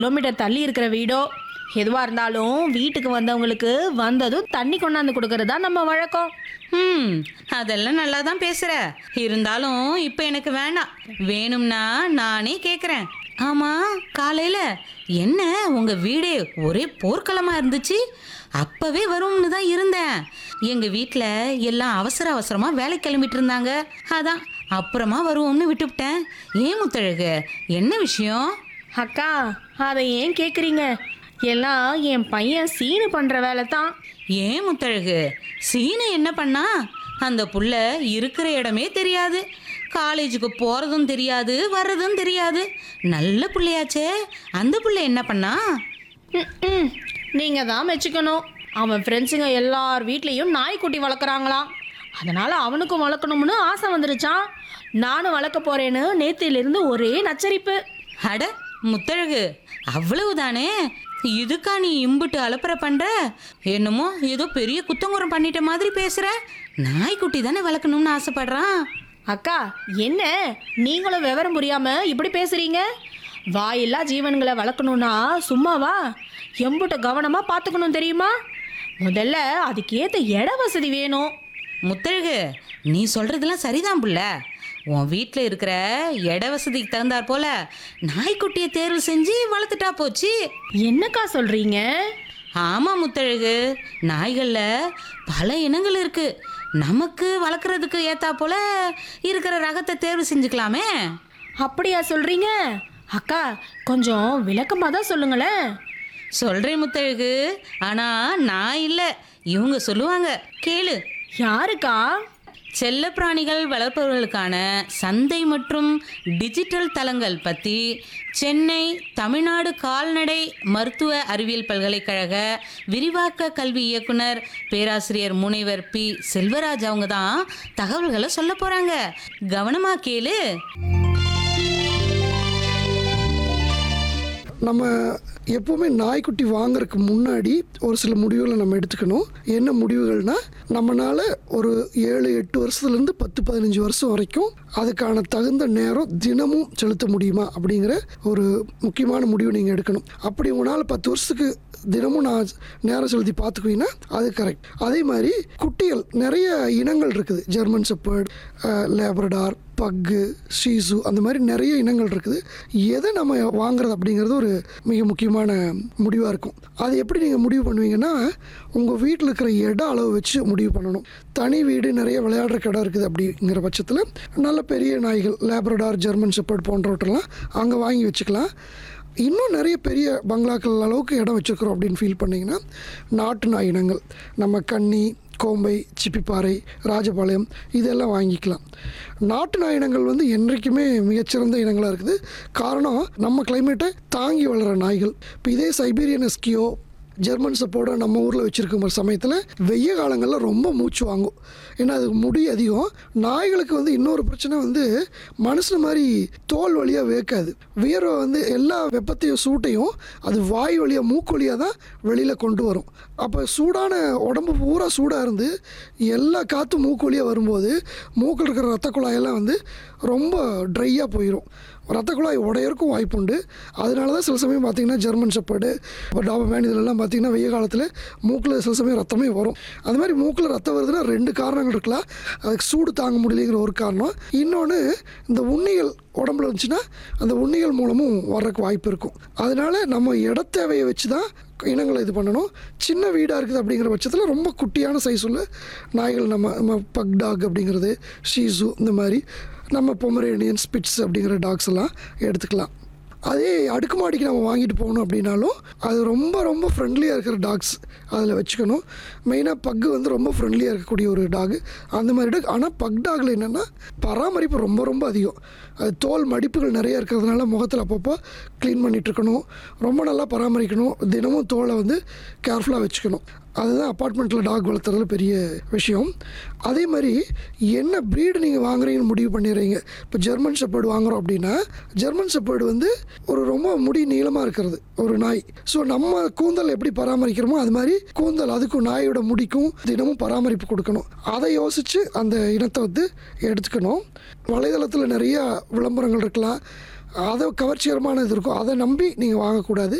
kilometre தள்ளி இருக்கிற வீடோ எதுவாக இருந்தாலும் வீட்டுக்கு வந்தவங்களுக்கு வந்ததும் தண்ணி கொண்டாந்து கொடுக்கறது தான் நம்ம வழக்கம் ம் அதெல்லாம் நல்லா தான் பேசுற இருந்தாலும் இப்போ எனக்கு வேணாம் வேணும்னா நானே கேட்குறேன் ஆமா காலையில என்ன உங்க வீடே ஒரே போர்க்களமா இருந்துச்சு அப்பவே வரும்னு தான் இருந்தேன் எங்க வீட்டில் எல்லாம் அவசர அவசரமா வேலை கிளம்பிட்டு இருந்தாங்க அதான் அப்புறமா வருவோம்னு விட்டுவிட்டேன் ஏன் முத்தழகு என்ன விஷயம் அக்கா அதை ஏன் கேட்குறீங்க எல்லாம் என் பையன் சீனு பண்ணுற வேலை தான் ஏன் முத்தழகு சீனு என்ன பண்ணா அந்த புள்ள இருக்கிற இடமே தெரியாது காலேஜுக்கு போகிறதும் தெரியாது வர்றதும் தெரியாது நல்ல புள்ளையாச்சே அந்த புள்ள என்ன பண்ணா ம் நீங்கள் தான் மெச்சுக்கணும் அவன் ஃப்ரெண்ட்ஸுங்க எல்லார் வீட்லேயும் நாய்க்குட்டி வளர்க்குறாங்களாம் அதனால் அவனுக்கும் வளர்க்கணும்னு ஆசை வந்துருச்சான் நானும் வளர்க்க போகிறேன்னு நேத்திலிருந்து ஒரே நச்சரிப்பு அட முத்தழகு அவ்வளவுதானே இதுக்கா நீ இம்புட்டு அலப்பற பண்ற என்னமோ ஏதோ பெரிய குத்தங்குறம் பண்ணிட்ட மாதிரி பேசுற நாய்க்குட்டி தானே வளர்க்கணும்னு ஆசைப்படுறான் அக்கா என்ன நீங்களும் விவரம் புரியாமல் இப்படி பேசுகிறீங்க வாயில்லா ஜீவன்களை வளர்க்கணும்னா சும்மாவா எம்புட்ட கவனமாக பார்த்துக்கணும் தெரியுமா முதல்ல அதுக்கேற்ற இட வசதி வேணும் முத்தழகு நீ சொல்றதெல்லாம் சரிதான் புள்ள உன் வீட்டில் இருக்கிற இட வசதிக்கு தகுந்தாற் போல நாய்க்குட்டியை தேர்வு செஞ்சு வளர்த்துட்டா போச்சு என்னக்கா சொல்கிறீங்க ஆமா முத்தழகு நாய்களில் பல இனங்கள் இருக்கு நமக்கு வளர்க்குறதுக்கு ஏத்தா போல இருக்கிற ரகத்தை தேர்வு செஞ்சுக்கலாமே அப்படியா சொல்கிறீங்க அக்கா கொஞ்சம் விளக்கமாக தான் சொல்லுங்களேன் சொல்றேன் முத்தழகு ஆனா நான் இல்லை இவங்க சொல்லுவாங்க கேளு யாருக்கா செல்லப்பிராணிகள் வளர்ப்பவர்களுக்கான சந்தை மற்றும் டிஜிட்டல் தளங்கள் பற்றி சென்னை தமிழ்நாடு கால்நடை மருத்துவ அறிவியல் பல்கலைக்கழக விரிவாக்க கல்வி இயக்குனர் பேராசிரியர் முனைவர் பி செல்வராஜ் அவங்க தான் தகவல்களை சொல்ல போகிறாங்க கவனமாக கேளு நம்ம எப்போவுமே நாய்க்குட்டி வாங்குறதுக்கு முன்னாடி ஒரு சில முடிவுகளை நம்ம எடுத்துக்கணும் என்ன முடிவுகள்னா நம்மனால ஒரு ஏழு எட்டு வருஷத்துலேருந்து பத்து பதினஞ்சு வருஷம் வரைக்கும் அதுக்கான தகுந்த நேரம் தினமும் செலுத்த முடியுமா அப்படிங்கிற ஒரு முக்கியமான முடிவு நீங்கள் எடுக்கணும் அப்படி உங்களால் பத்து வருஷத்துக்கு தினமும் நான் நேரம் செலுத்தி பார்த்துக்குவீங்கன்னா அது கரெக்ட் அதே மாதிரி குட்டிகள் நிறைய இனங்கள் இருக்குது ஜெர்மன் செப்பர்ட் லேப்ரடார் பக்கு ஷீசு அந்த மாதிரி நிறைய இனங்கள் இருக்குது எதை நம்ம வாங்குறது அப்படிங்கிறது ஒரு மிக முக்கியமான முடிவாக இருக்கும் அது எப்படி நீங்கள் முடிவு பண்ணுவீங்கன்னா உங்கள் வீட்டில் இருக்கிற இட அளவு வச்சு முடிவு பண்ணணும் தனி வீடு நிறைய விளையாடுற இடம் இருக்குது அப்படிங்கிற பட்சத்தில் நல்ல பெரிய நாய்கள் லேப்ரடார் ஜெர்மன் செப்பர்ட் போன்றவற்றெல்லாம் அங்கே வாங்கி வச்சுக்கலாம் இன்னும் நிறைய பெரிய பங்களாக்கள் அளவுக்கு இடம் வச்சுருக்குறோம் அப்படின்னு ஃபீல் பண்ணிங்கன்னா நாட்டு நாய் இனங்கள் நம்ம கன்னி கோம்பை சிப்பிப்பாறை ராஜபாளையம் இதெல்லாம் வாங்கிக்கலாம் நாட்டு நாய் இனங்கள் வந்து என்றைக்குமே மிகச்சிறந்த இனங்களாக இருக்குது காரணம் நம்ம கிளைமேட்டை தாங்கி வளர நாய்கள் இப்போ இதே சைபீரியன் எஸ்கியோ ஜெர்மன் சப்போர்டை நம்ம ஊரில் வச்சுருக்க சமயத்தில் வெய்ய காலங்களில் ரொம்ப மூச்சு வாங்கும் ஏன்னா அதுக்கு முடி அதிகம் நாய்களுக்கு வந்து இன்னொரு பிரச்சனை வந்து மனுஷன் மாதிரி தோல் வழியாக வேக்காது வியர்வை வந்து எல்லா வெப்பத்தையும் சூட்டையும் அது வாய் வழியாக மூக்கு வழியாக தான் வெளியில் கொண்டு வரும் அப்போ சூடான உடம்பு பூரா சூடாக இருந்து எல்லா காற்றும் மூக்கு வழியாக வரும்போது மூக்கில் இருக்கிற ரத்த குழாயெல்லாம் வந்து ரொம்ப ட்ரையாக போயிடும் ரத்த குழாய் உடையறக்கும் வாய்ப்புண்டு அதனால தான் சில சமயம் பார்த்தீங்கன்னா ஜெர்மன் செப்பர்டு இப்போ டாபமேன் இதிலெல்லாம் பார்த்தீங்கன்னா வெய்ய காலத்தில் மூக்கில் சில சமயம் ரத்தமே வரும் அது மாதிரி மூக்கில் ரத்தம் வருதுன்னா ரெண்டு காரணங்கள் இருக்கலாம் அதுக்கு சூடு தாங்க முடியலைங்கிற ஒரு காரணம் இன்னொன்று இந்த உண்ணிகள் உடம்புல இருந்துச்சுன்னா அந்த உண்ணிகள் மூலமும் வர்றதுக்கு வாய்ப்பு இருக்கும் அதனால நம்ம இடத்தேவையை வச்சு தான் இனங்களை இது பண்ணணும் சின்ன வீடாக இருக்குது அப்படிங்கிற பட்சத்தில் ரொம்ப குட்டியான சைஸ் உள்ள நாய்கள் நம்ம நம்ம பக் டாக் அப்படிங்கிறது ஷீசு இந்த மாதிரி நம்ம பொமரேனியன் ஸ்பிட்ஸ் அப்படிங்கிற டாக்ஸ் எல்லாம் எடுத்துக்கலாம் அதே அடுக்குமாடிக்கு நம்ம வாங்கிட்டு போகணும் அப்படின்னாலும் அது ரொம்ப ரொம்ப ஃப்ரெண்ட்லியாக இருக்கிற டாக்ஸ் அதில் வச்சுக்கணும் மெயினாக பக்கு வந்து ரொம்ப ஃப்ரெண்ட்லியாக இருக்கக்கூடிய ஒரு டாக் அந்த மாதிரி டாக் ஆனால் பக் டாகில் என்னென்னா பராமரிப்பு ரொம்ப ரொம்ப அதிகம் அது தோல் மடிப்புகள் நிறைய இருக்கிறதுனால முகத்தில் அப்பப்போ க்ளீன் பண்ணிட்டு இருக்கணும் ரொம்ப நல்லா பராமரிக்கணும் தினமும் தோலை வந்து கேர்ஃபுல்லாக வச்சுக்கணும் அதுதான் அப்பார்ட்மெண்ட்டில் டாக் வளர்த்துறதுல பெரிய விஷயம் அதே மாதிரி என்ன ப்ரீடு நீங்கள் வாங்குறீங்கன்னு முடிவு பண்ணிடுறீங்க இப்போ ஜெர்மன் ஷெப்பர்டு வாங்குறோம் அப்படின்னா ஜெர்மன் ஷெப்பர்டு வந்து ஒரு ரொம்ப முடி நீளமாக இருக்கிறது ஒரு நாய் ஸோ நம்ம கூந்தல் எப்படி பராமரிக்கிறோமோ அது மாதிரி கூந்தல் அதுக்கும் நாயோட முடிக்கும் தினமும் பராமரிப்பு கொடுக்கணும் அதை யோசித்து அந்த இனத்தை வந்து எடுத்துக்கணும் வலைதளத்தில் நிறைய விளம்பரங்கள் இருக்கலாம் அதை கவர்ச்சிகரமான இது இருக்கும் அதை நம்பி நீங்கள் வாங்கக்கூடாது